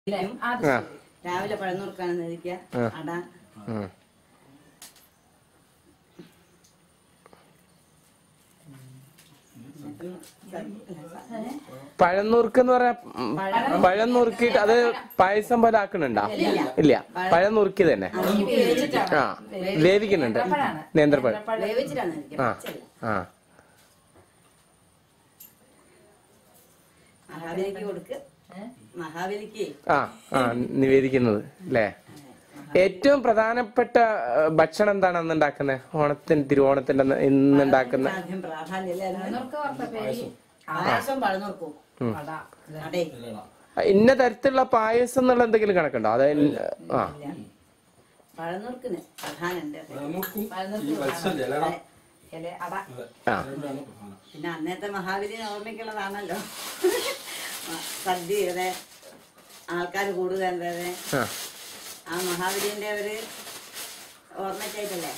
അത് ആ. ശരി. രാവിലെ പഴന്നുറുക്കാണെന്ന് ഇരിക്കുക ആ. അട ഉം. പഴന്നുറുക്ക് എന്ന് പറയാ ഉം, പഴം നുറുക്കിയിട്ട് അത് പായസം പോലെ ആക്കണുണ്ടോ ഇല്ല പഴം നുറുക്കി തന്നെ ഈ വേവിച്ചിട്ടാണ്. ആ വേവിക്കുന്നുണ്ട് നേന്ത്രപ്പഴമാണ്. നേന്ത്രപ്പഴം നേന്ത്രപ്പഴം. വേവിച്ചിട്ടാണ് ഇരിക്കുക ആ പച്ചയല്ല. ആ മഹാബലിക്ക് കൊടുക്ക് ഏ? മഹാബലിക്ക് ആ ആ നിവേദിക്കുന്നത് അല്ലേ ഏറ്റവും പ്രധാനപ്പെട്ട ഏ, ഭക്ഷണം എന്താണ് അന്ന് ഉണ്ടാക്കുന്നത് ഓണത്തിന് തിരുവോണത്തിന്റെ അന്ന് ഇന്ന് ഉണ്ടാക്കുന്ന ആദ്യം പ്രാധാന്യം എല്ലാവരും പഴനുറുക്ക് വറുത്ത പേര് പായസം പഴന്നുറുക്കും അട ഇത് അടേ ഇന്ന തരത്തിലുള്ള പായസം എന്നുള്ള എന്തെങ്കിലും കണക്കുണ്ടോ അത് ആ പഴന്നുറുക്കിന് പ്രധാനുണ്ട് നമുക്കും ഈ പഴനുറുക്ക് വത്സല്യം ഇലട ഇല അട ആ രണ്ടാണ് പ്രധാനം പിന്നെ അന്നത്തെ മഹാബലിനെ ഓർമ്മിക്കുള്ളതാണല്ലോ സദ്യയുടെ ആൾക്കാർ കൂടുതൽ എന്തത് ആ ആ മഹാബലിന്റെ ഒരു ഓർമ്മയ്ക്കായിട്ടല്ലേ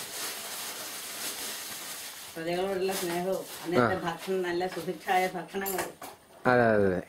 പ്രജകളോടുള്ള സ്നേഹവും അന്നത്തെ ഭക്ഷണം നല്ല സുഭിക്ഷായ ഭക്ഷണങ്ങളും അതെ അതെ അതെ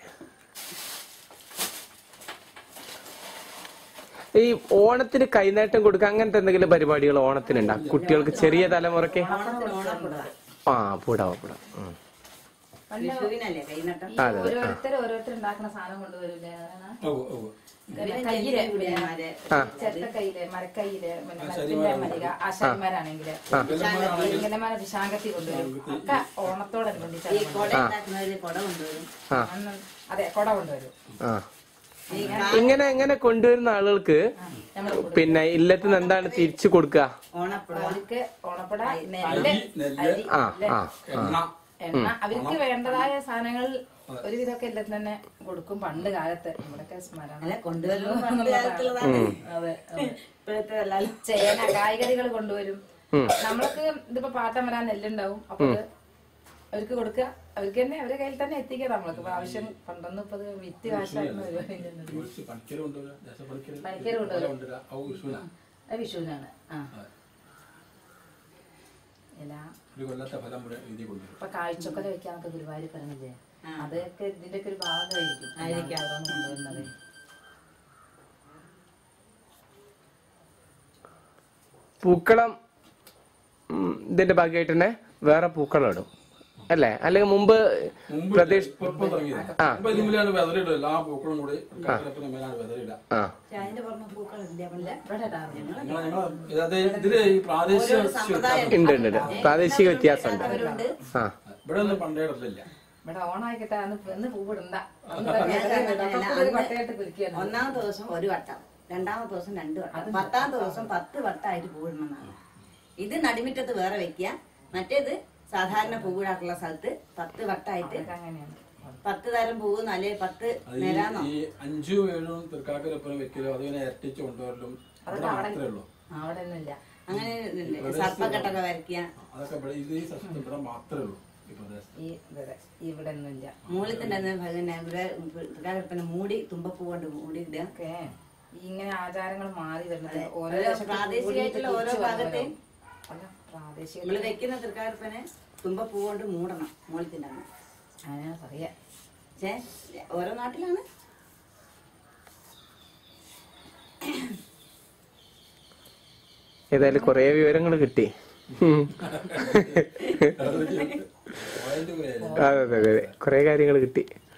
ഈ ഓണത്തിന് കൈനേട്ടം കൊടുക്കുക അങ്ങനത്തെ എന്തെങ്കിലും പരിപാടികൾ ഓണത്തിനുണ്ടോ കുട്ടികൾക്ക് ചെറിയ തലമുറയ്ക്ക് ഓണത്തിന് ഓണപ്പെടുക ആ പൂടാവ പൂടാ ഉം. വിഷുവിനല്ലേ കൈനട്ടം ഈ ഓരോരുത്തർ ഓരോരുത്തർ ഉണ്ടാക്കുന്ന സാധനം കൊണ്ടുവരില്ലേ അതാണ് ഓ ഓ പിന്നെ കയ്യില് കുടിയന്മാരെ ചെറുത്ത കയ്യില് മരക്കയ്യില് പിന്നെ മരത്തിന്റെ മലിക ആശാരിമാരാണെങ്കില് ഇങ്ങനെമാരെ വിശാഖത്തി കൊണ്ടുവരും ഒക്കെ ഓണത്തോടനുബന്ധിച്ചാണ് ഈ കൊട ഉണ്ടാക്കുന്നവര് കൊട കൊണ്ടുവരും അന്ന് അതെ കൊട കൊണ്ടുവരും ആ ഈ ഇങ്ങനെ എങ്ങനെ കൊണ്ടുവരുന്ന ആളുകൾക്ക് നമ്മൾ പിന്നെ ഇല്ലത്തിന് എന്താണ് തിരിച്ചു കൊടുക്കുക ഓണപ്പുടവ അവർക്ക് ഓണപ്പട നെല്ല് നെല്ല് അരി ആ ആ എണ്ണ എണ്ണ അവർക്ക് വേണ്ടതായ സാധനങ്ങൾ ഒരുവിധമൊക്കെ എല്ലാം തന്നെ കൊടുക്കും പണ്ട് കാലത്ത് ഇവിടൊക്കെ സ്മരണ അല്ല കൊണ്ടുവരുന്നത് പണ്ട് കാലത്തുള്ളതാണ് അതെ അതെ. ഇപ്പോഴത്തെ അല്ലാതെ ചേന കായ്കറികൾ കൊണ്ടുവരും നമ്മൾക്ക് ഇതിപ്പോ പാട്ടം വരാൻ നെല്ലുണ്ടാവും അപ്പൊ അത് അവർക്ക് കൊടുക്കുക അവർക്ക് തന്നെ അവരുടെ കയ്യിൽ തന്നെ എത്തിക്കുക നമ്മൾക്ക് ഇപ്പൊ ആവശ്യം പണ്ടൊന്നും ഇപ്പൊ അത് വിറ്റ് കാശാക്കുന്ന പരിപാടി ഇല്ലല്ലോ. കുറച്ച് പണിക്കര് കൊണ്ടുവരാം ദേശപ്പണിക്കര് പണിക്കര് കൊണ്ടുവരും. കൊണ്ടുവരാം ഔ വിഷുവിനാ അത് വിഷുവിനാണ് ആ ഇല ഒരു കൊല്ലത്തെ ഫലം ഇവിടെ എഴുതി കൊണ്ടുവരും ഇപ്പൊ കാഴ്ചക്കൊല വെക്കാന്നൊക്കെ ഗുരുവായൂർ പറഞ്ഞില്ലേ അതൊക്കെ ഇതിന്റെ ഒക്കെ ഒരു ഭാഗമായിരിക്കും ആയിരിക്കാം. ഓരോന്ന് കൊണ്ടുവരുന്നത് പൂക്കളം ഉം, ഇതിന്റെ ഭാഗമായിട്ട് തന്നെ വേറെ പൂക്കളം ഇടും അല്ലേ അല്ലെങ്കിൽ മുമ്പ് മുമ്പ് പ്രതീക്ഷ ഇപ്പൊ ഇപ്പൊ തുടങ്ങിയത് അപ്പൊ ഇതിന് മുന്നിലാണ് വെതറിടുക എല്ലാ പൂക്കളും കൂടി കാക്കരപ്പന മേലാണ് വെതറിടുക ആ പക്ഷെ അതിന്റെ പുറമെ പൂക്കളില്ല പണ്ട് ഇവിടെ ഇടാറുണ്ട് ഞങ്ങളെ ഞങ്ങളെ ഇത് ഇതില് ഈ പ്രാദേശിക സമ്പ്രദായം ഉണ്ട് ഉണ്ട് ഉണ്ട് പ്രാദേശിക വ്യത്യാസമുണ്ട് അവരുണ്ട് ആ ഇവിടെ ഒന്നും പണ്ടേ ഇടലില്ല ഇവിടെ ഓണായിക്കട്ടെ അന്ന് ഇന്ന് പൂവിടണ്ട അന്ന് ഞാൻ കണ്ടിട്ടില്ല. അപ്പൊ ഒരു പട്ടയായിട്ട് കുലിക്കുകയാണ് ഒന്നാമത്തെ ദിവസം ഒരു വട്ടം രണ്ടാമത്തെ ദിവസം രണ്ട് വട്ടം പത്താമത്തെ ദിവസം പത്ത് വട്ടമായിട്ട് പൂവിടണമെന്നാണ് ഇത് നടിമുറ്റത്ത് വേറെ വെക്കുക മറ്റേത് സാധാരണ പൂവിടാക്കുള്ള സ്ഥലത്ത് പത്ത് വട്ടമായിട്ട് ഇതൊക്കെ അങ്ങനെയാണ് പത്ത് തരം പൂവ് അല്ലെ പത്ത് അത് ഈ- നിരാന്നോ ഈ അഞ്ചും ഏഴും തൃക്കാക്കരപ്പുറം വെക്കലും അതിനെ ഇരട്ടിച്ച് കൊണ്ടുവരലും അതൊക്കെ ഇവിടെ അവിടെ മാത്രമേ ഉള്ളൂ അവിടെ ഒന്നുമില്ല അങ്ങനെ ഇതുണ്ട്. സർപ്പക്കെട്ടൊക്കെ വരയ്ക്കുക അതൊക്കെ ഇവിടെ ഇത് ഈ സസ്യം ഇവിടെ മാത്രമേ ഉള്ളൂ ഈ പ്രദേശത്ത് ഈ ഇവിടെ ഇവിടെ ഒന്നുമില്ല മൂലത്തിന്റെ അന്ന് പിന്നെ ഇവിടെ പിന്നെ മൂടി തുമ്പപ്പൂ കൊണ്ട് മൂടി ഇടുക ഒക്കെ ഈ ഇങ്ങനെ ആചാരങ്ങൾ മാറി വരുന്നത് അതെ. ഓരോ ഓരോ ദേശത്തും പ്രാദേശികമായിട്ടുള്ള കൂടിയിട്ട് ഓരോ തിരിച്ച് ഭാഗത്തെയും വന്നവരും. അല്ല പ്രാദേശിക നമ്മള് വെക്കുന്ന തൃക്കാർപ്പനെ തുമ്പപ്പൂ കൊണ്ട് മൂടണം മൂലത്തിന്റെ അന്ന് അങ്ങനെ പറയാ പക്ഷേ ഓരോ നാട്ടിലാണ് ഏതായാലും കുറെ വിവരങ്ങൾ കിട്ടി ഉം. പോയിന്റ് പോയാലും അതെ അതെ അതെ കുറെ കാര്യങ്ങൾ കിട്ടി